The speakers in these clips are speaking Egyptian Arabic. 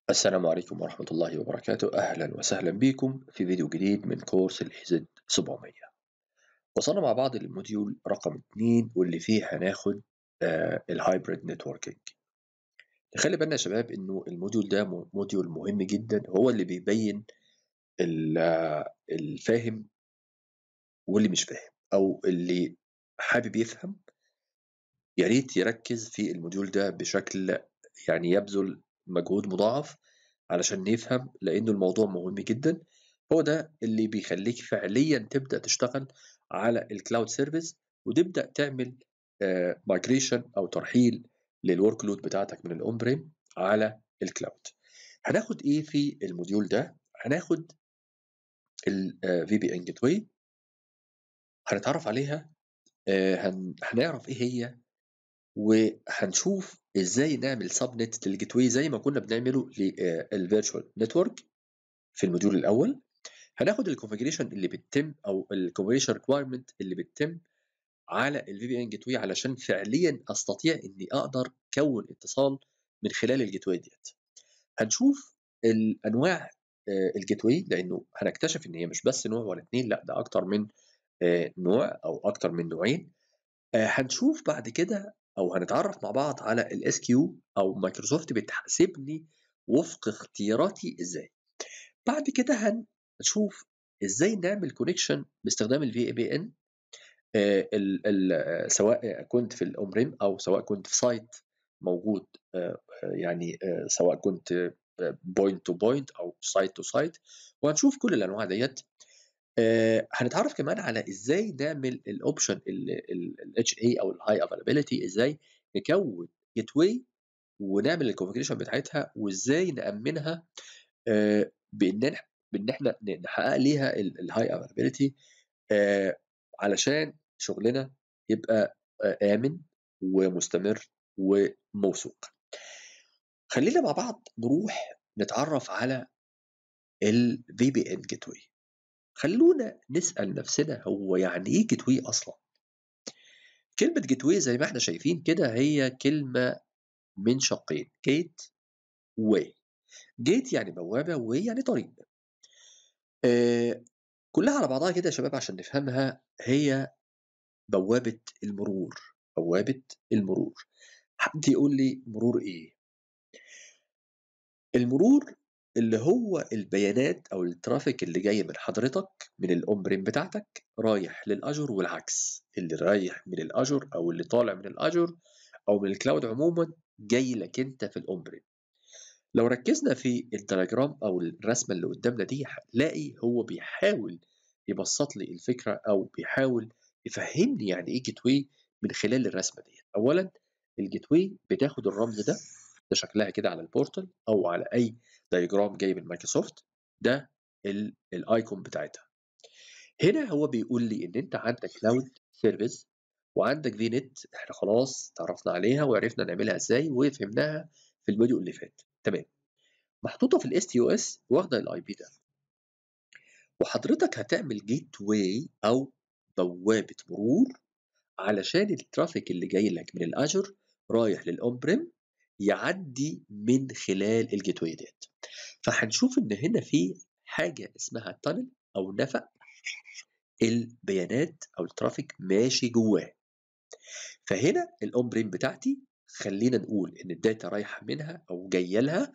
السلام عليكم ورحمة الله وبركاته أهلا وسهلا بكم في فيديو جديد من كورس الإيزد 700 وصلنا مع بعض للموديول رقم 2 واللي فيه هناخد آه الهايبريد نتوركينج نخلي بالنا يا شباب انه الموديول ده موديول مهم جدا هو اللي بيبين الفاهم واللي مش فاهم او اللي حابب يفهم يا ريت يركز في الموديول ده بشكل يعني يبذل مجهود مضاعف علشان نفهم لأنه الموضوع مهم جدا هو ده اللي بيخليك فعليا تبدأ تشتغل على الكلاود سيرفيس وتبدأ تعمل مايجريشن أو ترحيل للورك لود بتاعتك من الأون بريم على الكلاود هناخد إيه في الموديول ده؟ هناخد الفي بي ان جيت واي هنتعرف عليها هنعرف ايه هي وهنشوف ازاي نعمل سب نت للجيت واي زي ما كنا بنعمله للفيرتشوال نتورك في الموديول الاول هناخد الكونفجريشن اللي بتتم او الكونفجريشن ريكوايرمنت اللي بتتم على الفي بي ان جيت واي علشان فعليا استطيع اني اقدر اكون اتصال من خلال الجيت واي ديت هنشوف الانواع الجيت واي لانه هنكتشف ان هي مش بس نوع ولا اتنين لا ده اكتر من نوع او اكتر من نوعين هنشوف بعد كده او هنتعرف مع بعض على الاس كيو او مايكروسوفت بتحاسبني وفق اختياراتي ازاي بعد كده هنشوف ازاي نعمل كونكشن باستخدام الفي اي بي ان سواء كنت في الاومريم او سواء كنت في سايت موجود يعني سواء كنت بوينت تو بوينت او سايت تو سايت وهنشوف كل الانواع ديت آه هنتعرف كمان على ازاي نعمل الاوبشن الاتش اي او الهاي افيلابيلتي ازاي نكون جيت واي ونعمل الكونفجريشن بتاعتها وازاي نامنها آه بان بان احنا نحقق ليها الهاي افيلابيلتي آه علشان شغلنا يبقى امن ومستمر وموثوق خلينا مع بعض نروح نتعرف على الفي بي ان جيت واي خلونا نسأل نفسنا هو يعني ايه جيت واي اصلا؟ كلمة جيت واي زي ما احنا شايفين كده هي كلمة من شقين جيت واي جيت يعني بوابة واي يعني طريق آه كلها على بعضها كده يا شباب عشان نفهمها هي بوابة المرور بوابة المرور حد يقول لي مرور ايه؟ المرور اللي هو البيانات او الترافيك اللي جاي من حضرتك من الاون بريم بتاعتك رايح للاجر والعكس اللي رايح من الاجر او اللي طالع من الاجر او من الكلاود عموما جاي لك انت في الاون بريم لو ركزنا في الدياجرام او الرسمه اللي قدامنا دي هنلاقي هو بيحاول يبسط لي الفكره او بيحاول يفهمني يعني ايه جيت واي من خلال الرسمه دي اولا الجيت واي بتاخد الرمز ده ده شكلها كده على البورتال او على اي دايجرام جاي من مايكروسوفت ده الايكون بتاعتها هنا هو بيقول لي ان انت عندك كلاود سيرفيس وعندك في نت احنا خلاص تعرفنا عليها وعرفنا نعملها ازاي وفهمناها في الفيديو اللي فات تمام محطوطه في الاس تي او اس واخده الاي بي ده وحضرتك هتعمل جيت واي او بوابه مرور علشان الترافيك اللي جاي لك من الاجر رايح للاون بريم يعدي من خلال الجيت واي ديت فهنشوف ان هنا في حاجه اسمها تانل او نفق البيانات او الترافيك ماشي جواه فهنا الاون بريم بتاعتي خلينا نقول ان الداتا رايحه منها او جايه لها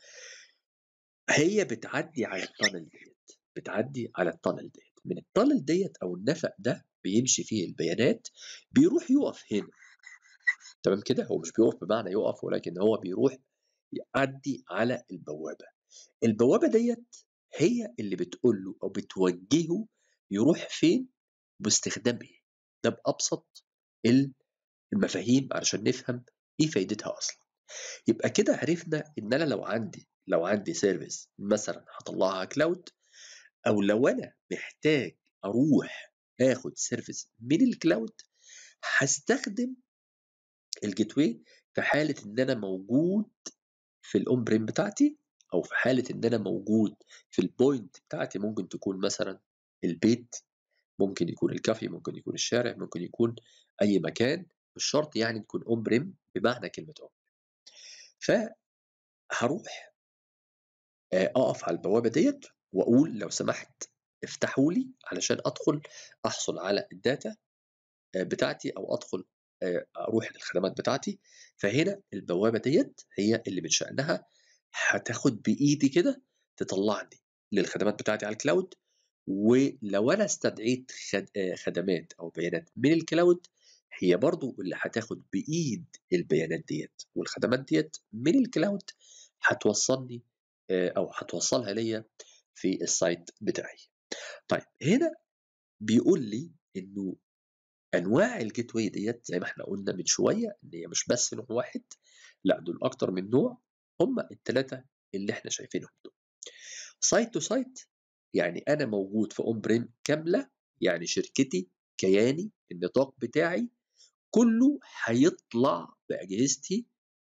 هي بتعدي على التانل ديت بتعدي على التانل ديت من التانل ديت او النفق ده بيمشي فيه البيانات بيروح يقف هنا تمام كده هو مش بيقف بمعنى يقف ولكن هو بيروح يعدي على البوابه البوابه ديت هي اللي بتقول له او بتوجهه يروح فين باستخدام ايه ده بابسط المفاهيم علشان نفهم ايه فايدتها اصلا يبقى كده عرفنا ان انا لو عندي لو عندي سيرفيس مثلا هطلعها كلاود او لو انا محتاج اروح اخد سيرفيس من الكلاود هستخدم الجيت واي في حاله ان انا موجود في الاون بريم بتاعتي او في حاله ان انا موجود في البوينت بتاعتي ممكن تكون مثلا البيت ممكن يكون الكافي ممكن يكون الشارع ممكن يكون اي مكان مش شرط يعني تكون اون بريم بمعنى كلمه اون فهروح اقف على البوابه ديت واقول لو سمحت افتحوا لي علشان ادخل احصل على الداتا بتاعتي او ادخل اروح للخدمات بتاعتي فهنا البوابه ديت هي اللي من شانها هتاخد بايدي كده تطلعني للخدمات بتاعتي على الكلاود ولو انا استدعيت خدمات او بيانات من الكلاود هي برضو اللي هتاخد بايد البيانات ديت والخدمات ديت من الكلاود هتوصلني او هتوصلها ليا في السايت بتاعي طيب هنا بيقول لي انه انواع الجيت واي ديت زي ما احنا قلنا من شويه ان هي مش بس نوع واحد لا دول اكتر من نوع هم الثلاثه اللي احنا شايفينهم دول سايت تو سايت يعني انا موجود في اون بريم كامله يعني شركتي كياني النطاق بتاعي كله هيطلع باجهزتي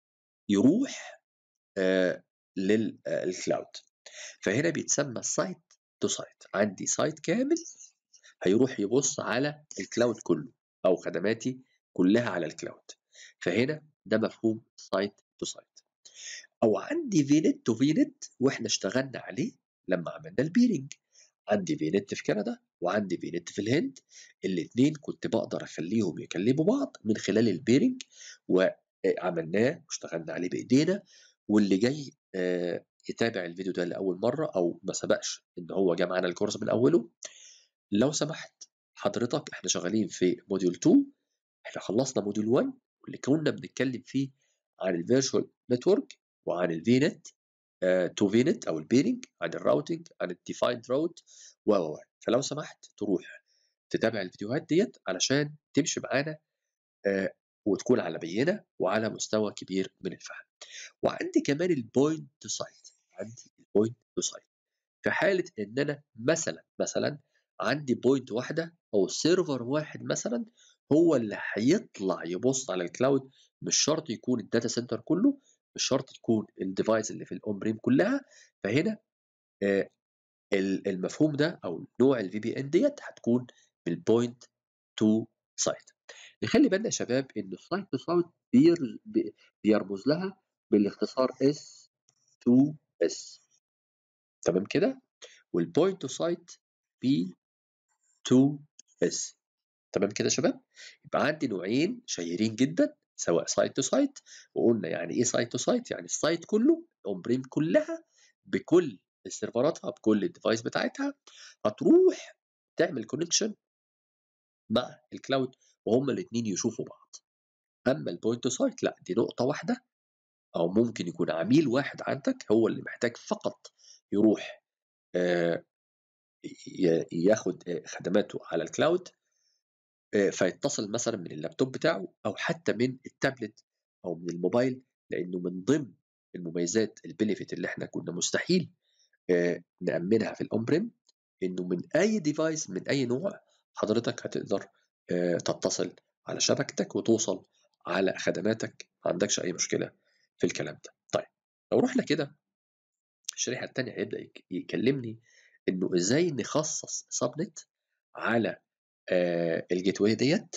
يروح آه للكلاود فهنا بيتسمى سايت تو سايت عندي سايت كامل هيروح يبص على الكلاود كله او خدماتي كلها على الكلاود فهنا ده مفهوم سايت تو سايت او عندي فينت تو فينت واحنا اشتغلنا عليه لما عملنا البيرنج عندي فينت في كندا وعندي فينت في الهند الاثنين كنت بقدر اخليهم يكلموا بعض من خلال البيرنج وعملناه واشتغلنا عليه بايدينا واللي جاي يتابع الفيديو ده لاول مره او ما سبقش ان هو جه معانا الكورس من اوله لو سمحت حضرتك احنا شغالين في موديول 2 احنا خلصنا موديول 1 واللي كنا بنتكلم فيه عن الفيرتشوال نتورك وعن الفينت تو فينت او البيرنج عن الراوتنج عن الديفايند راوت و و فلو سمحت تروح تتابع الفيديوهات ديت علشان تمشي معانا آه وتكون على بينه وعلى مستوى كبير من الفهم وعندي كمان البوينت تو سايت عندي البوينت تو سايت في حاله ان انا مثلا مثلا عندي بوينت واحده او سيرفر واحد مثلا هو اللي هيطلع يبص على الكلاود مش شرط يكون الداتا سنتر كله مش شرط تكون الديفايس اللي في الاون بريم كلها فهنا آه المفهوم ده او نوع الفي بي ان ديت هتكون بالبوينت تو سايت نخلي بالنا يا شباب ان السايت تو سايت بيرمز لها بالاختصار اس 2 اس تمام كده والبوينت تو سايت بي 2 اس تمام كده يا شباب يبقى عندي نوعين شهيرين جدا سواء سايت تو سايت وقلنا يعني ايه سايت تو سايت يعني السايت كله اون بريم كلها بكل سيرفراتها بكل الديفايس بتاعتها هتروح تعمل كونكشن مع الكلاود وهما الاثنين يشوفوا بعض اما البوينت تو سايت لا دي نقطه واحده او ممكن يكون عميل واحد عندك هو اللي محتاج فقط يروح آه ياخد خدماته على الكلاود فيتصل مثلا من اللابتوب بتاعه او حتى من التابلت او من الموبايل لانه من ضمن المميزات البنفيت اللي احنا كنا مستحيل نامنها في الاون بريم انه من اي ديفايس من اي نوع حضرتك هتقدر تتصل على شبكتك وتوصل على خدماتك ما عندكش اي مشكله في الكلام ده طيب لو رحنا كده الشريحه الثانيه هيبدا يكلمني انه ازاي نخصص سبنت على آه الجيت واي ديت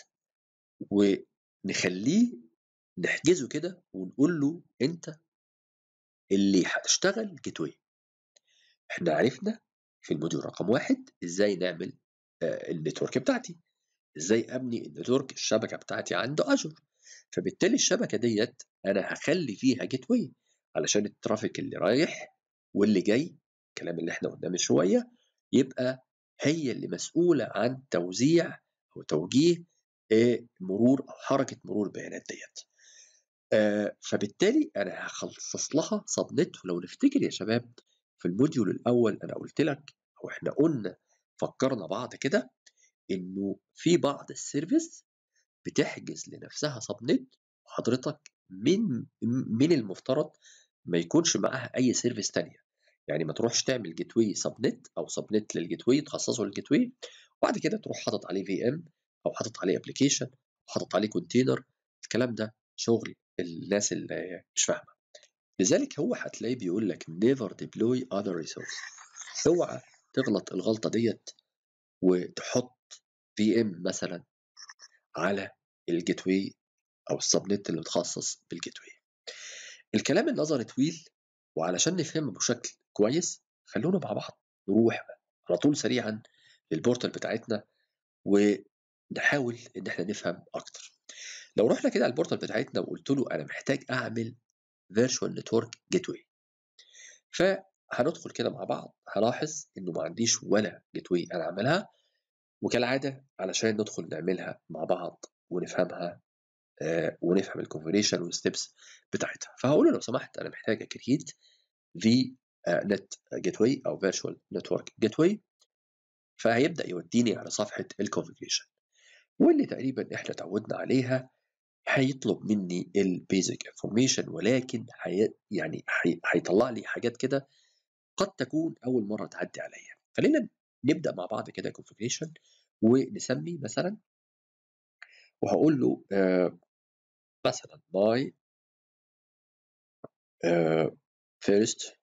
ونخليه نحجزه كده ونقول له انت اللي هتشتغل جيت واي احنا عرفنا في الموديول رقم واحد ازاي نعمل آه النتورك بتاعتي ازاي ابني النتورك الشبكه بتاعتي عند اجر فبالتالي الشبكه ديت انا هخلي فيها جيت واي علشان الترافيك اللي رايح واللي جاي الكلام اللي احنا قلناه من شويه يبقى هي اللي مسؤوله عن توزيع او توجيه مرور او حركه مرور البيانات ديت. آه فبالتالي انا هخصص لها سب نت ولو نفتكر يا شباب في الموديول الاول انا قلت لك او احنا قلنا فكرنا بعض كده انه في بعض السيرفيس بتحجز لنفسها سب نت وحضرتك من من المفترض ما يكونش معاها اي سيرفيس تانية يعني ما تروحش تعمل جيت واي سب نت او سب نت للجيت واي تخصصه للجيت واي وبعد كده تروح حاطط عليه في ام او حاطط عليه ابلكيشن حاطط عليه كونتينر الكلام ده شغل الناس اللي مش فاهمه لذلك هو هتلاقيه بيقول لك never deploy other resource اوعى تغلط الغلطه ديت وتحط في ام مثلا على الجيت واي او السب نت اللي متخصص بالجيت واي الكلام النظري طويل وعلشان نفهمه بشكل كويس خلونا مع بعض نروح على طول سريعا للبورتال بتاعتنا ونحاول ان احنا نفهم اكتر لو رحنا كده على البورتال بتاعتنا وقلت له انا محتاج اعمل فيرتشوال نتورك جيت واي فهندخل كده مع بعض هلاحظ انه ما عنديش ولا جيت واي انا عاملها وكالعاده علشان ندخل نعملها مع بعض ونفهمها آه ونفهم الكونفيجريشن والستبس بتاعتها فهقول له لو سمحت انا محتاج اكريت في نت جيت واي او فيرتشوال نتورك جيت واي فهيبدا يوديني على صفحه الكونفيجريشن واللي تقريبا احنا اتعودنا عليها هيطلب مني البيزك انفورميشن ولكن حي... يعني حي... هيطلع لي حاجات كده قد تكون اول مره تعدي عليا خلينا نبدا مع بعض كده كونفيجريشن ونسمي مثلا وهقول له آه مثلا باي آه first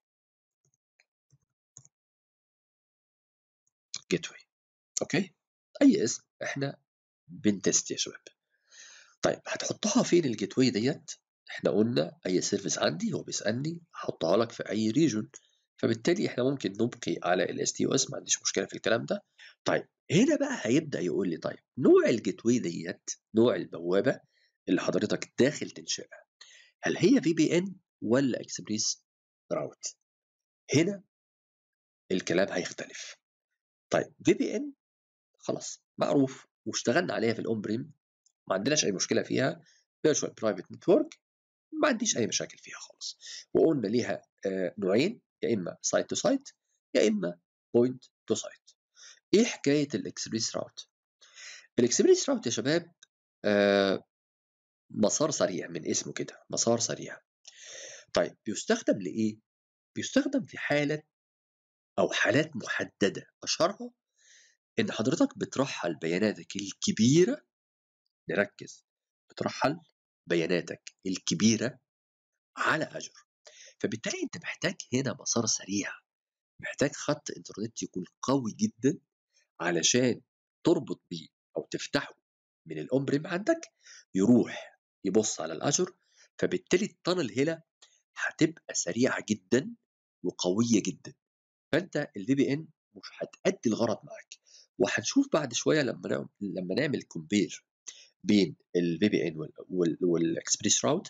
جيت واي اوكي اي اسم احنا بنتست يا شباب طيب هتحطها فين الجيت واي ديت احنا قلنا اي سيرفيس عندي هو بيسالني احطها لك في اي ريجون فبالتالي احنا ممكن نبقي على الاس تي او اس ما عنديش مشكله في الكلام ده طيب هنا بقى هيبدا يقول لي طيب نوع الجيت واي ديت نوع البوابه اللي حضرتك داخل تنشئها هل هي في بي ان ولا اكسبريس راوت هنا الكلام هيختلف طيب في بي ان خلاص معروف واشتغلنا عليها في الاون بريم ما عندناش اي مشكله فيها فيرتشوال برايفت نتورك ما عنديش اي مشاكل فيها خالص وقلنا ليها آه نوعين يا اما سايت تو سايت يا اما بوينت تو سايت ايه حكايه الاكسبريس راوت الاكسبريس راوت يا شباب آه مسار سريع من اسمه كده مسار سريع طيب بيستخدم لايه بيستخدم في حاله او حالات محدده اشهرها ان حضرتك بترحل بياناتك الكبيره نركز بترحل بياناتك الكبيره على اجر فبالتالي انت محتاج هنا مسار سريع محتاج خط انترنت يكون قوي جدا علشان تربط بيه او تفتحه من الاون بريم عندك يروح يبص على الاجر فبالتالي التانل هنا هتبقى سريعه جدا وقويه جدا فانت الفي بي ان مش هتأدي الغرض معاك وهنشوف بعد شويه لما نعمل لما نعمل كومبير بين الفي بي ان والاكسبريس راوت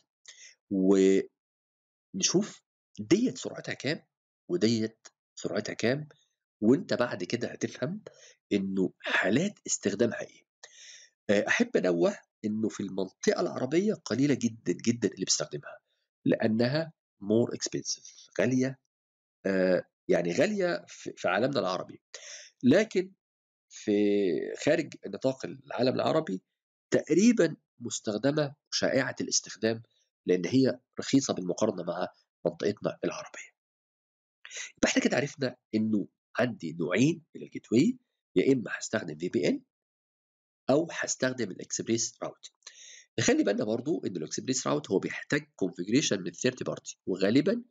ونشوف ديت سرعتها كام وديت سرعتها كام وانت بعد كده هتفهم انه حالات استخدامها ايه احب انوه انه في المنطقه العربيه قليله جدا جدا اللي بيستخدمها لانها مور اكسبنسيف غاليه آه يعني غاليه في عالمنا العربي لكن في خارج نطاق العالم العربي تقريبا مستخدمه شائعه الاستخدام لان هي رخيصه بالمقارنه مع منطقتنا العربيه. يبقى احنا كده عرفنا انه عندي نوعين من الجيت واي يا اما هستخدم في بي ان او هستخدم الاكسبريس راوت. نخلي بالنا برضو ان الاكسبريس راوت هو بيحتاج كونفجريشن من ثيرد بارتي وغالبا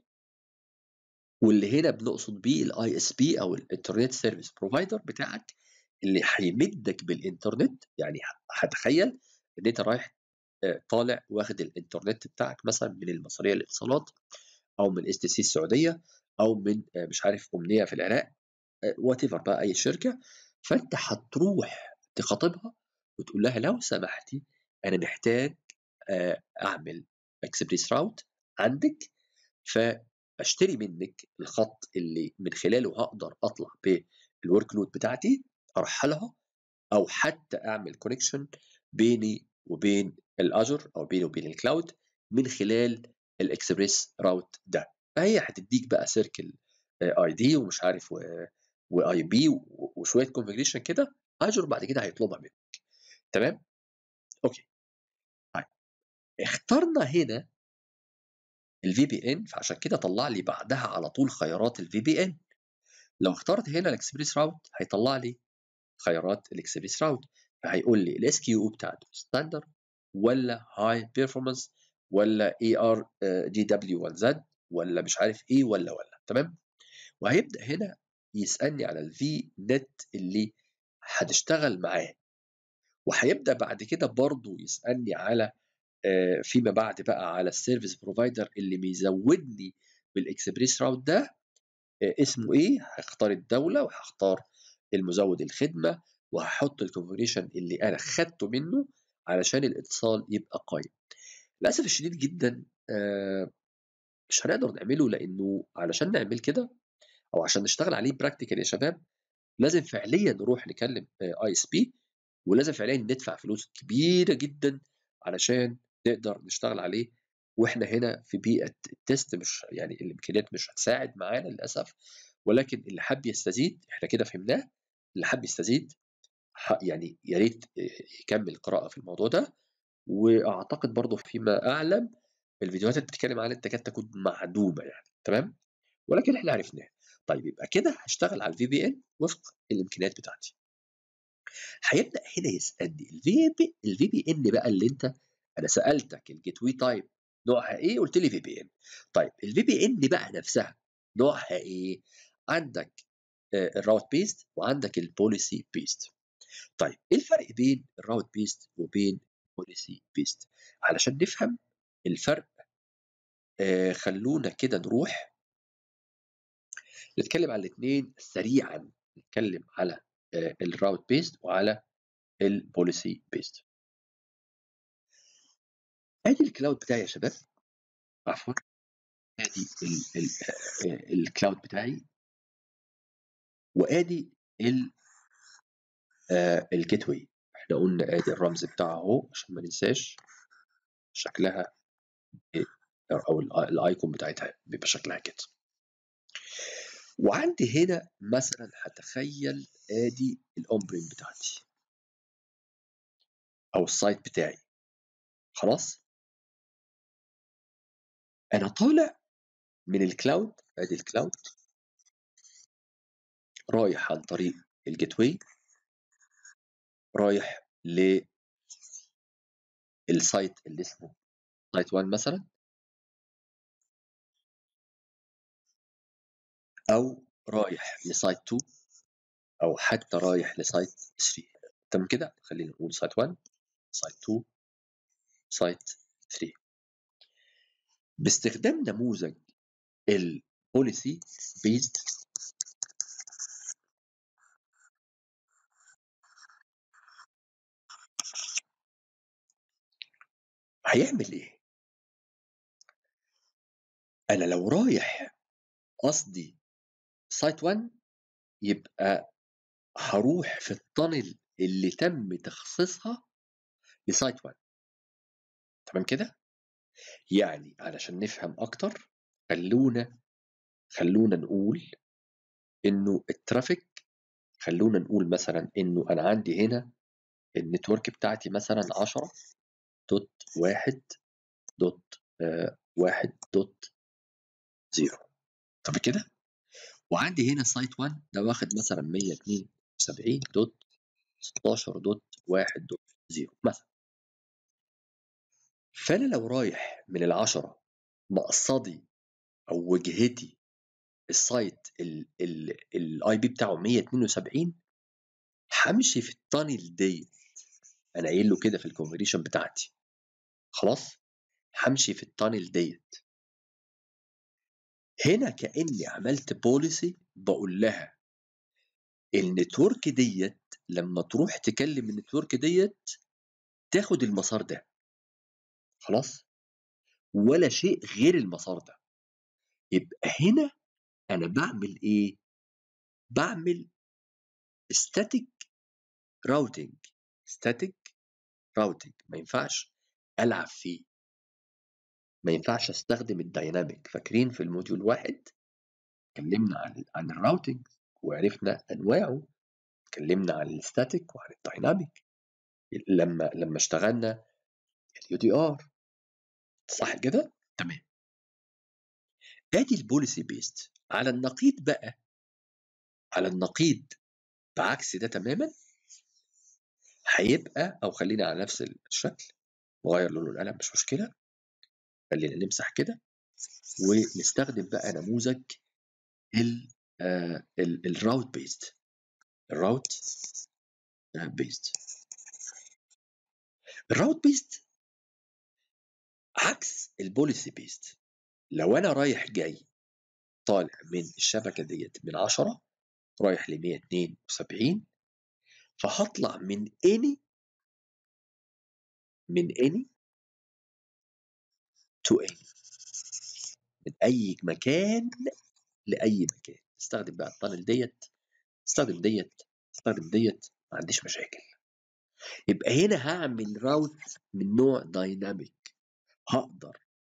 واللي هنا بنقصد بيه الاي اس بي او الانترنت سيرفيس بروفايدر بتاعك اللي هيمدك بالانترنت يعني هتخيل ان انت رايح طالع واخد الانترنت بتاعك مثلا من المصريه للاتصالات او من اس تي سي السعوديه او من مش عارف امنيه في العراق وات ايفر بقى اي شركه فانت هتروح تخاطبها وتقول لها لو سمحتي انا محتاج اعمل اكسبريس راوت عندك فاشتري منك الخط اللي من خلاله هقدر اطلع بالورك لود بتاعتي ارحلها او حتى اعمل كونكشن بيني وبين الاجر او بيني وبين الكلاود من خلال الاكسبريس راوت ده فهي هتديك بقى سيركل اي دي ومش عارف واي بي وشويه كونفجريشن كده اجر بعد كده هيطلبها منك تمام اوكي طيب اخترنا هنا الفي بي ان فعشان كده طلع لي بعدها على طول خيارات الفي بي ان لو اخترت هنا الاكسبريس راوت هيطلع لي خيارات الاكسبريس راوت فهيقول لي الاس كيو بتاعته ستاندرد ولا هاي بيرفورمانس ولا اي ار جي دبليو 1 زد ولا مش عارف ايه ولا ولا تمام وهيبدا هنا يسالني على الفي نت اللي هتشتغل معاه وهيبدا بعد كده برضه يسالني على فيما بعد بقى على السيرفيس بروفايدر اللي بيزودني بالاكسبريس راوت ده اسمه ايه هختار الدوله وهختار المزود الخدمه وهحط الكونفيجريشن اللي انا خدته منه علشان الاتصال يبقى قايم للاسف الشديد جدا مش هنقدر نعمله لانه علشان نعمل كده او عشان نشتغل عليه براكتيكال يا شباب لازم فعليا نروح نكلم اي اس بي ولازم فعليا ندفع فلوس كبيره جدا علشان نقدر نشتغل عليه واحنا هنا في بيئه التست مش يعني الامكانيات مش هتساعد معانا للاسف ولكن اللي حب يستزيد احنا كده فهمناه اللي حب يستزيد يعني يا ريت يكمل قراءه في الموضوع ده واعتقد برضه فيما اعلم الفيديوهات اللي بتتكلم عنها تكاد تكون معدومه يعني تمام ولكن احنا عرفناه طيب يبقى كده هشتغل على الفي بي ان وفق الامكانيات بتاعتي هيبدا هنا يسالني الفي بي الفي بي ان بقى اللي انت انا سالتك الجيت واي تايب نوعها ايه قلت لي في بي ان طيب الفي بي ان بقى نفسها نوعها ايه عندك الراوت بيست وعندك البوليسي بيست طيب ايه الفرق بين الراوت بيست وبين البوليسي بيست علشان نفهم الفرق آه خلونا كده نروح نتكلم على الاثنين سريعا نتكلم على آه الراوت بيست وعلى البوليسي بيست ادي الكلاود بتاعي يا شباب عفوا ادي الكلاود بتاعي وادي ال الجيت واي احنا قلنا ادي الرمز بتاعها اهو عشان ما ننساش شكلها او الايكون بتاعتها بيبقى شكلها كده وعندي هنا مثلا هتخيل ادي الاون بريم بتاعتي او السايت بتاعي خلاص انا طالع من الكلاود ادي الكلاود رايح عن طريق الجيت واي رايح للسايت اللي اسمه سايت 1 مثلا او رايح لسايت 2 او حتى رايح لسايت 3 تمام كده خلينا نقول سايت 1 سايت 2 سايت 3 باستخدام نموذج البوليسي بيزد هيعمل ايه انا لو رايح قصدي سايت 1 يبقى هروح في التانل اللي تم تخصيصها لسايت 1 تمام كده يعني علشان نفهم اكتر خلونا خلونا نقول انه الترافيك خلونا نقول مثلا انه انا عندي هنا النتورك بتاعتي مثلا 10 دوت واحد دوت آه واحد دوت زيرو طب كده وعندي هنا سايت 1 ده واخد مثلا 172 دوت 16 دوت واحد دوت زيرو مثلا فانا لو رايح من العشرة مقصدي او وجهتي السايت الاي بي بتاعه 172 همشي في التانل ديت انا قايل له كده في الكونفريشن بتاعتي خلاص همشي في التانل ديت هنا كاني عملت بوليسي بقول لها النتورك ديت لما تروح تكلم النتورك ديت تاخد المسار ده خلاص ولا شيء غير المسار ده يبقى هنا انا بعمل ايه بعمل static routing static routing ما ينفعش العب فيه ما ينفعش استخدم الدايناميك فاكرين في الموديول واحد اتكلمنا عن عن الراوتنج وعرفنا انواعه اتكلمنا عن الستاتيك وعن الدايناميك لما لما اشتغلنا اليو دي ار صح كده تمام ادي البوليسي بيست على النقيض بقى على النقيض بعكس ده تماما هيبقى او خلينا على نفس الشكل نغير لون القلم مش مشكله خلينا نمسح كده ونستخدم بقى نموذج ال الراوت بيست الراوت بيست الراوت بيست عكس البوليسي بيست لو انا رايح جاي طالع من الشبكه ديت من 10 رايح ل 172 فهطلع من any من any to any من اي مكان لاي مكان استخدم بقى الطنل ديت استخدم ديت استخدم ديت ما عنديش مشاكل يبقى هنا هعمل راوت من نوع دايناميك هقدر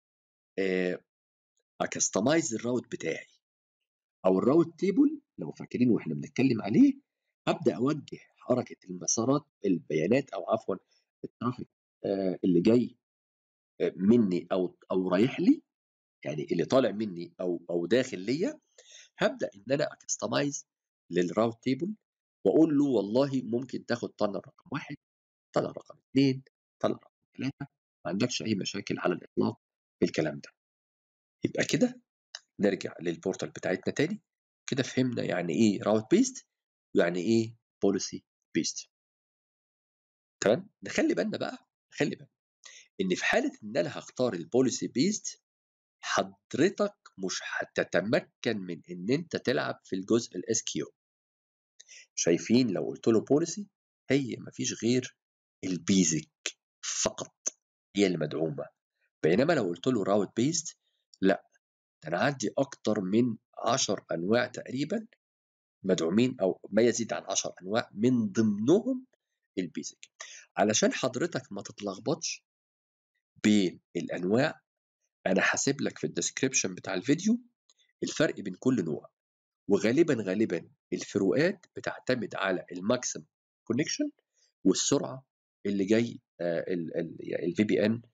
اكستمايز الراوت بتاعي او الراوت تيبل لو فاكرين واحنا بنتكلم عليه هبدا اوجه حركه المسارات البيانات او عفوا الترافيك آه اللي جاي آه مني او او رايح لي يعني اللي طالع مني او او داخل ليا هبدا ان انا اكستمايز للراوت تيبل واقول له والله ممكن تاخد طن رقم واحد طن رقم اثنين طن رقم ثلاثه ما عندكش اي مشاكل على الاطلاق في الكلام ده يبقى كده نرجع للبورتال بتاعتنا تاني كده فهمنا يعني ايه راوت بيست ويعني ايه بوليسي بيست تمام نخلي بالنا بقى نخلي بالنا ان في حاله ان انا هختار البوليسي بيست حضرتك مش هتتمكن من ان انت تلعب في الجزء الاس كيو شايفين لو قلت له بوليسي هي مفيش غير البيزك فقط هي اللي مدعومه بينما لو قلت له راوت بيست لا ده انا عندي اكتر من 10 انواع تقريبا مدعومين او ما يزيد عن 10 انواع من ضمنهم البيزك علشان حضرتك ما تتلخبطش بين الانواع انا حاسب لك في الديسكريبشن بتاع الفيديو الفرق بين كل نوع وغالبا غالبا الفروقات بتعتمد على الماكسيم كونكشن والسرعه اللي جاي الفي بي ان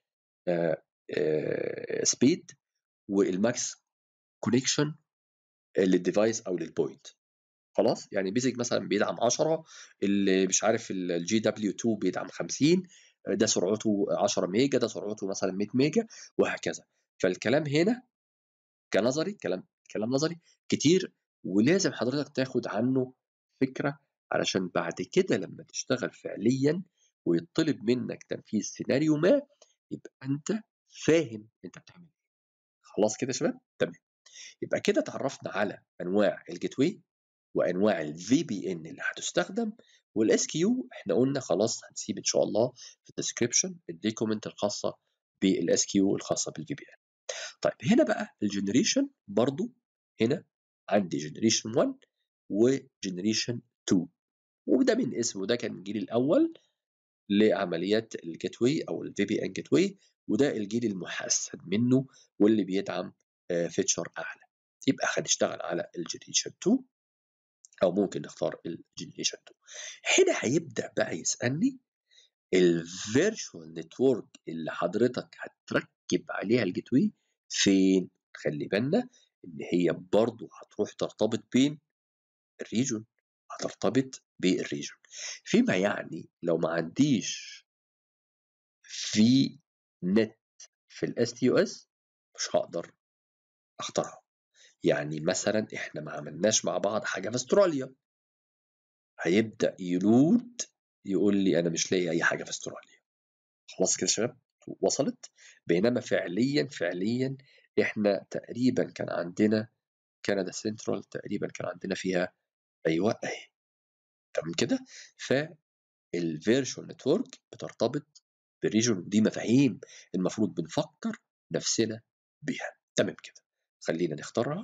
سبيد والماكس كونكشن للديفايس او للبوينت خلاص يعني بيزك مثلا بيدعم 10 اللي مش عارف الجي دبليو 2 بيدعم 50 ده سرعته 10 ميجا ده سرعته مثلا 100 ميجا وهكذا فالكلام هنا كنظري كلام كلام نظري كتير ولازم حضرتك تاخد عنه فكره علشان بعد كده لما تشتغل فعليا ويطلب منك تنفيذ سيناريو ما يبقى انت فاهم انت بتعمل ايه خلاص كده يا شباب تمام يبقى كده اتعرفنا على انواع الجيت واي وانواع الفي بي ان اللي هتستخدم والاس كيو احنا قلنا خلاص هنسيب ان شاء الله في الديسكربشن الديكومنت الخاصه بالاس كيو الخاصه بالفي بي ان طيب هنا بقى الجنريشن برضو هنا عندي جنريشن 1 وجنريشن 2 وده من اسمه ده كان الجيل الاول لعمليات الجيت واي او الفي بي ان جيت واي وده الجيل المحسن منه واللي بيدعم فيتشر اعلى يبقى هنشتغل على الجنريشن 2 او ممكن نختار الجنريشن 2 هنا هيبدا بقى يسالني الفيرتشوال نتورك اللي حضرتك هتركب عليها الجيت واي فين خلي بالنا ان هي برضو هتروح ترتبط بين الريجون هترتبط بالريجون فيما يعني لو ما عنديش في نت في الاس تي او اس مش هقدر اختارها يعني مثلا احنا ما عملناش مع بعض حاجه في استراليا هيبدا يلود يقول لي انا مش لاقي اي حاجه في استراليا خلاص كده يا شباب وصلت بينما فعليا فعليا احنا تقريبا كان عندنا كندا سنترال تقريبا كان عندنا فيها ايوه اهي تمام كده فالفيرشوال نتورك بترتبط بالريجون دي مفاهيم المفروض بنفكر نفسنا بيها تمام كده خلينا نختارها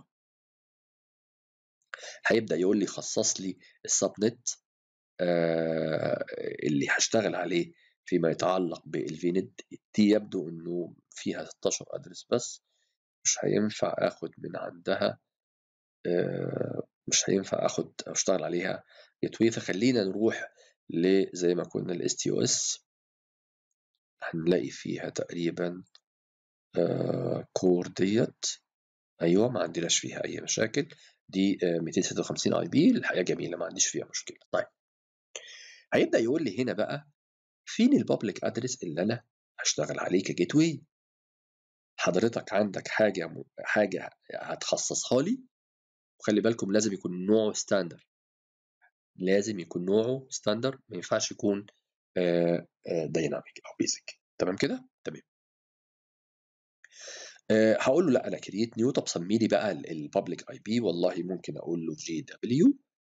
هيبدا يقول لي خصص لي السب نت آه اللي هشتغل عليه فيما يتعلق بالفي نت دي يبدو انه فيها 16 ادرس بس مش هينفع اخد من عندها آه مش هينفع اخد اشتغل عليها جيت فخلينا نروح لزي ما كنا الاس تي او اس هنلاقي فيها تقريبا آه كور ديت ايوه ما عندناش فيها اي مشاكل دي آه 256 اي بي الحقيقه جميله ما عنديش فيها مشكله طيب هيبدا يقول لي هنا بقى فين البابليك ادرس اللي انا هشتغل عليه كجيت واي حضرتك عندك حاجه م... حاجه هتخصصها لي وخلي بالكم لازم يكون نوعه ستاندر لازم يكون نوعه ستاندر ما ينفعش يكون دايناميك او بيزك تمام كده تمام أه هقول له لا انا كرييت نيو طب سمي لي بقى البابليك اي بي والله ممكن اقول له جي دبليو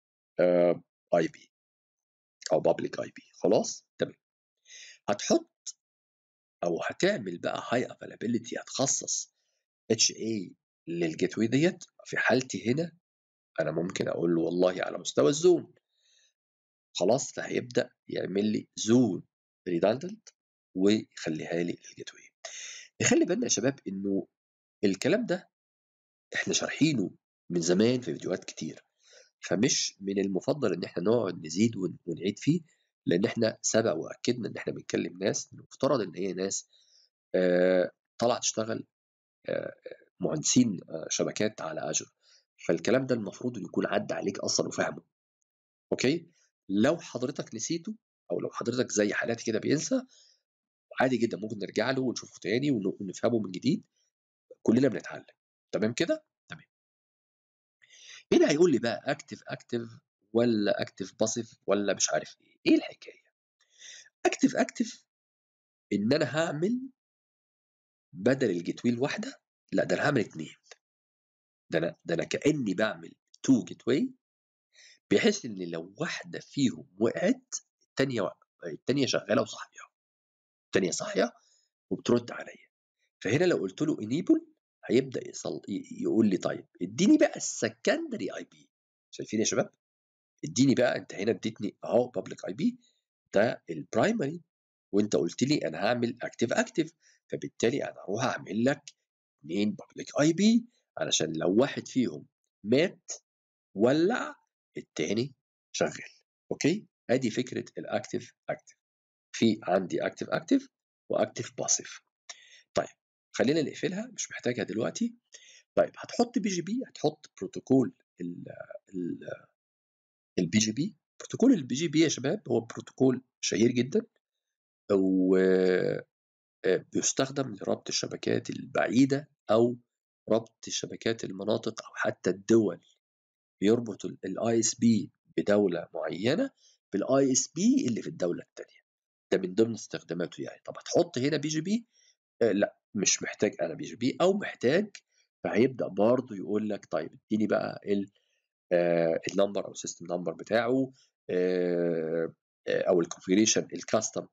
اي بي او بابليك اي بي خلاص تمام هتحط او هتعمل بقى هاي افيلابيلتي هتخصص اتش اي للجيت واي ديت في حالتي هنا انا ممكن اقول له والله على مستوى الزون خلاص فهيبدا يعمل لي زون ريدندنت ويخليها لي للجيت واي نخلي بالنا يا شباب انه الكلام ده احنا شارحينه من زمان في فيديوهات كتير فمش من المفضل ان احنا نقعد نزيد ونعيد فيه لان احنا سبق واكدنا ان احنا بنتكلم ناس المفترض ان هي ناس آه طالعه تشتغل آه مهندسين آه شبكات على اجر فالكلام ده المفروض يكون عدى عليك اصلا وفاهمه اوكي لو حضرتك نسيته او لو حضرتك زي حالاتي كده بينسى عادي جدا ممكن نرجع له ونشوفه تاني ونفهمه من جديد كلنا بنتعلم تمام كده تمام هنا هيقول لي بقى اكتف اكتف ولا اكتف باسيف ولا مش عارف ايه ايه الحكايه اكتف اكتف ان انا هعمل بدل الجيت واي الواحده لا ده انا هعمل اثنين ده انا ده انا كاني بعمل تو جيت واي بحيث ان لو واحده فيهم وقعت الثانيه الثانيه شغاله وصاحيه الثانيه صاحيه وبترد عليا فهنا لو قلت له انيبل هيبدا يصل يقول لي طيب اديني بقى السكندري اي بي شايفين يا شباب اديني بقى انت هنا اديتني اهو بابليك اي بي ده البرايمري وانت قلت لي انا هعمل اكتف اكتف فبالتالي انا هروح اعمل لك اثنين بابليك اي بي علشان لو واحد فيهم مات ولع التاني شغال اوكي ادي فكره الاكتف اكتف في عندي اكتف اكتف واكتف باسيف طيب خلينا نقفلها مش محتاجها دلوقتي طيب هتحط بي جي بي هتحط بروتوكول البي جي بي بروتوكول البي جي بي يا شباب هو بروتوكول شهير جدا وبيستخدم لربط الشبكات البعيدة أو ربط شبكات المناطق أو حتى الدول بيربط الاي اس بي بدولة معينة بالاي اس بي اللي في الدولة الثانية ده من ضمن استخداماته يعني طب هتحط هنا بي جي بي آه لا مش محتاج انا بي جي بي او محتاج فهيبدا برضه يقول لك طيب اديني بقى ال آه النمبر او السيستم نمبر بتاعه آه او الكونفيجريشن الكاستم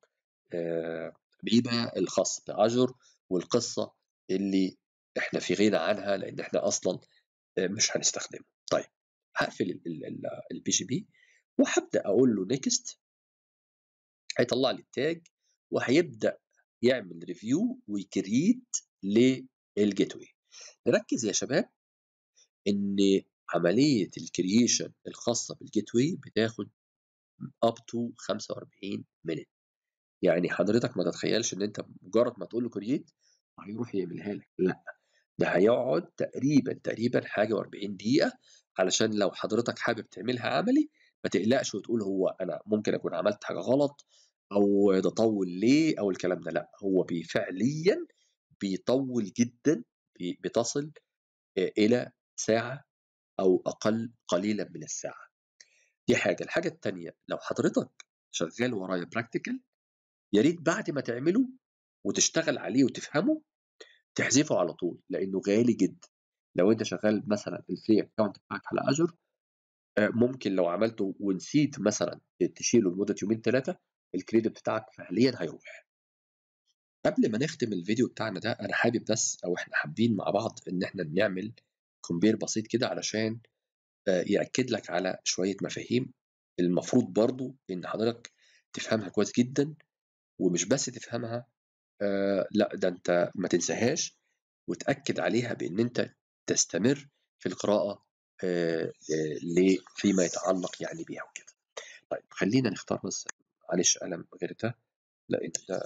بيبقى الخاص باجر والقصه اللي احنا في غنى عنها لان احنا اصلا مش هنستخدمه طيب هقفل البي جي بي وهبدا اقول له نيكست هيطلع لي التاج وهيبدا يعمل ريفيو ويكريت للجيت واي نركز يا شباب ان عمليه الكرييشن الخاصه بالجيت واي بتاخد اب تو 45 مينت يعني حضرتك ما تتخيلش ان انت مجرد ما تقول له كرييت هيروح يعملها لك لا ده هيقعد تقريبا تقريبا حاجه و40 دقيقه علشان لو حضرتك حابب تعملها عملي ما تقلقش وتقول هو انا ممكن اكون عملت حاجه غلط او ده طول ليه او الكلام ده لا هو فعليا بيطول جدا بتصل الى ساعه او اقل قليلا من الساعه دي حاجه الحاجه الثانيه لو حضرتك شغال ورايا براكتيكال يا ريت بعد ما تعمله وتشتغل عليه وتفهمه تحذفه على طول لانه غالي جدا لو انت شغال مثلا الفري اكونت بتاعك على اجر ممكن لو عملته ونسيت مثلا تشيله لمده يومين ثلاثه الكريدت بتاعك فعليا هيروح قبل ما نختم الفيديو بتاعنا ده انا حابب بس او احنا حابين مع بعض ان احنا نعمل كومبير بسيط كده علشان ياكد لك على شويه مفاهيم المفروض برضو ان حضرتك تفهمها كويس جدا ومش بس تفهمها آه لا ده انت ما تنساهاش وتاكد عليها بان انت تستمر في القراءه آه آه فيما يتعلق يعني بيها وكده طيب خلينا نختار بس معلش قلم غير ده لان ده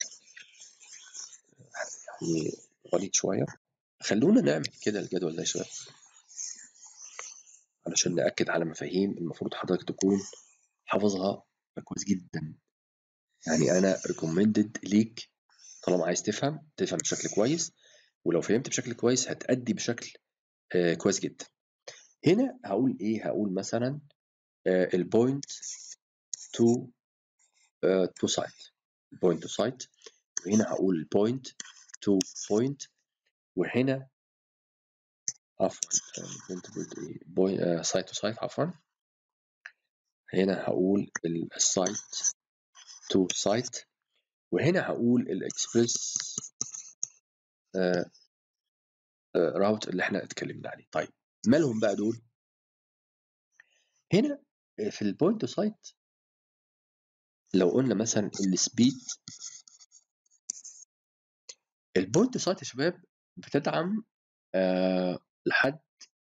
يعني غليظ شويه خلونا نعمل كده الجدول ده يا شباب علشان ناكد على مفاهيم المفروض حضرتك تكون حافظها كويس جدا يعني انا ريكومندد ليك طالما عايز تفهم تفهم بشكل كويس ولو فهمت بشكل كويس هتأدي بشكل آه كويس جدا هنا هقول ايه هقول مثلا آه البوينت تو تو سايت البوينت تو سايت وهنا هقول البوينت تو بوينت وهنا عفوا كنت قلت ايه بوي سايت تو سايت عفوا هنا هقول السايت تو سايت وهنا هقول الاكسبريس راوت اللي احنا اتكلمنا عليه طيب مالهم بقى دول هنا في البوينت سايت لو قلنا مثلا السبيد البوينت سايت يا شباب بتدعم آه لحد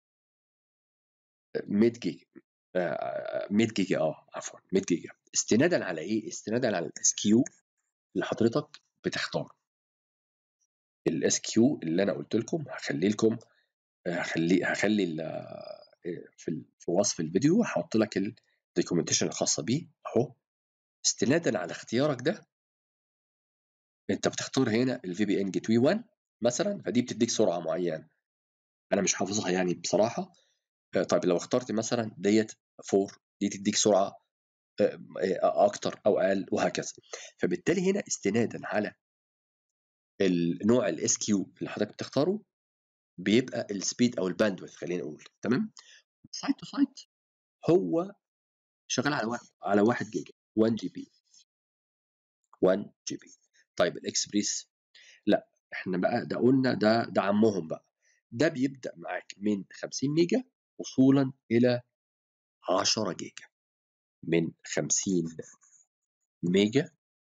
100 جيجا آه 100 جيجا اه عفوا 100 جيجا استنادا على ايه؟ استنادا على الاس كيو اللي حضرتك بتختاره الاس كيو اللي انا قلت لكم هخلي لكم هخلي هخلي في في وصف الفيديو هحط لك الدوكيومنتيشن الخاصه بيه اهو استنادا على اختيارك ده انت بتختار هنا الفي بي ان جيت وي 1 مثلا فدي بتديك سرعه معينه انا مش حافظها يعني بصراحه طيب لو اخترت مثلا ديت 4 دي تديك سرعه اكتر او اقل وهكذا فبالتالي هنا استنادا على النوع الاس كيو اللي حضرتك بتختاره بيبقى السبيد او الباندويث خلينا نقول تمام سايت تو سايت هو شغال على واحد على 1 جيجا 1 جي بي 1 جي بي طيب الاكسبريس لا احنا بقى ده قلنا ده ده عمهم بقى ده بيبدا معاك من 50 ميجا وصولا الى 10 جيجا من 50 ميجا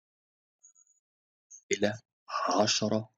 الى 10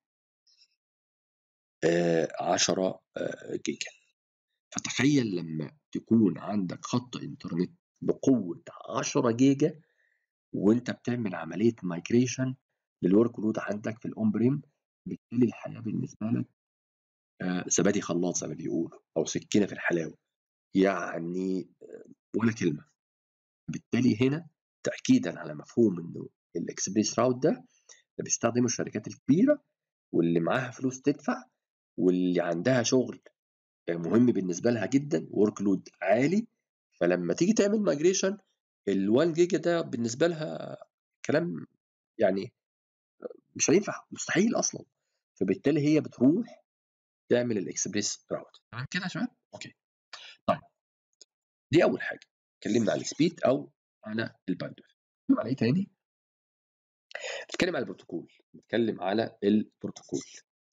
آه 10 آه جيجا فتخيل لما تكون عندك خط انترنت بقوه 10 جيجا وانت بتعمل عمليه مايجريشن للورك لود عندك في الاون بريم بالتالي الحياه بالنسبه لك آه زبادي خلاط زي ما بيقولوا او سكينه في الحلاوه يعني ولا كلمه بالتالي هنا تاكيدا على مفهوم انه الاكسبريس راوت ده ده بيستخدمه الشركات الكبيره واللي معاها فلوس تدفع واللي عندها شغل مهم بالنسبه لها جدا ورك لود عالي فلما تيجي تعمل مايجريشن ال1 جيجا ده بالنسبه لها كلام يعني مش هينفع مستحيل اصلا فبالتالي هي بتروح تعمل الاكسبريس راوت تمام كده يا شباب اوكي طيب دي اول حاجه اتكلمنا على السبيد او على الباندوث نتكلم على ايه تاني نتكلم على البروتوكول نتكلم على البروتوكول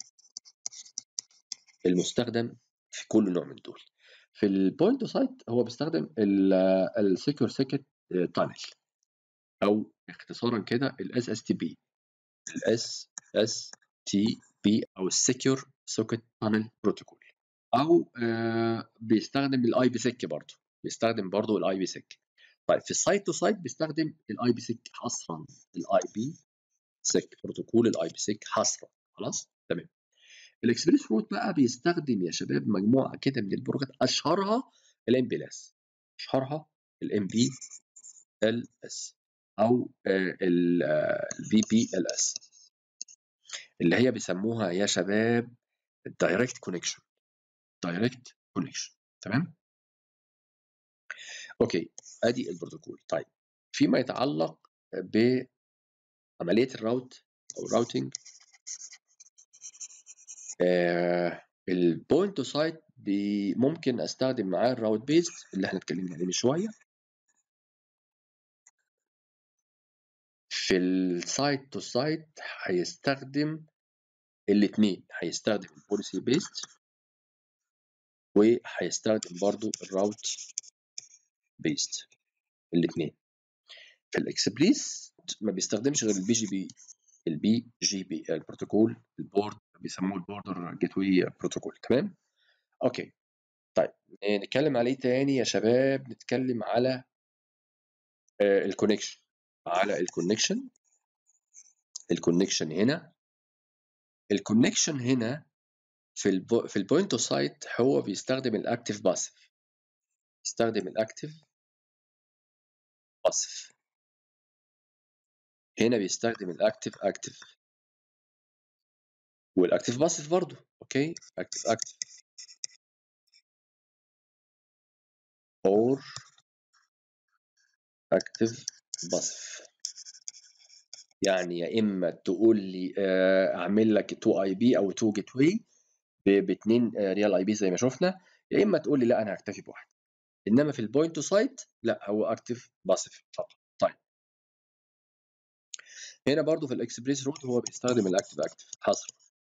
المستخدم في كل نوع من دول في البوينت سايت هو بيستخدم السكيور سيكت تانل او اختصارا كده الاس اس تي بي الاس اس تي بي او السكيور سوكت تانل بروتوكول او آه بيستخدم الاي بي سيك برضه بيستخدم برضه الاي بي سيك طيب في السايت تو سايت بيستخدم الاي بي سيك حصرا الاي بي سيك بروتوكول الاي بي سيك حصرا خلاص تمام الاكسبريس روت بقى بيستخدم يا شباب مجموعه كده من البروتوكولات اشهرها الام بي ال اس اشهرها الام بي ال اس او الفي بي ال اس اللي هي بيسموها يا شباب الدايركت كونكشن دايركت كونكشن تمام اوكي ادي البروتوكول طيب فيما يتعلق بعمليه الراوت او الراوتنج آه البوينت تو سايت ممكن استخدم معاه الراوت بيز اللي احنا اتكلمنا عليه من شويه في السايت تو سايت هيستخدم الاثنين هيستخدم البوليسي بيست وهيستخدم برضو الراوت بيست الاثنين في الاكسبريس ما بيستخدمش غير البي جي بي البي جي بي البروتوكول البورد بيسموه البوردر جيت واي بروتوكول تمام اوكي طيب نتكلم عليه تاني يا شباب نتكلم على الكونكشن على الكونكشن الكونكشن هنا الكونكشن هنا في البو... في البوينت تو سايت هو بيستخدم الاكتف باسف بيستخدم الاكتف باسف هنا بيستخدم الاكتف اكتف والاكتف باسف برضو اوكي اكتف اكتف اور اكتف باسف يعني يا اما تقول لي اعمل لك 2 اي بي او 2 جيت واي باثنين ريال اي بي زي ما شفنا يا اما تقول لي لا انا هكتفي بواحد انما في البوينت تو سايت لا هو اكتف باسيف فقط طيب هنا برضو في الاكسبريس رود هو بيستخدم الاكتف اكتف حصر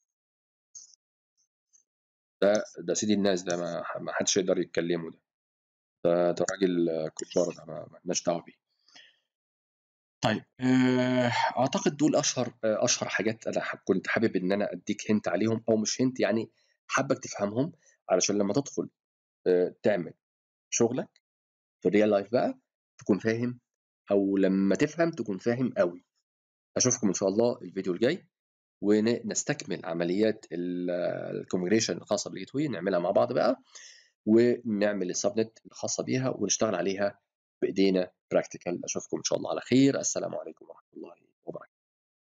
ده ده سيدي الناس ده ما, ما حدش يقدر يتكلمه ده ده, ده راجل كبار ده ما لناش دعوه بيه طيب اعتقد دول اشهر اشهر حاجات انا كنت حابب ان انا اديك هنت عليهم او مش هنت يعني حابك تفهمهم علشان لما تدخل تعمل شغلك في الريال لايف بقى تكون فاهم او لما تفهم تكون فاهم قوي اشوفكم ان شاء الله الفيديو الجاي ونستكمل عمليات الكونفجريشن الخاصه بالجيت واي نعملها مع بعض بقى ونعمل السبنت الخاصه بيها ونشتغل عليها بايدينا براكتيكال اشوفكم ان شاء الله على خير السلام عليكم ورحمه الله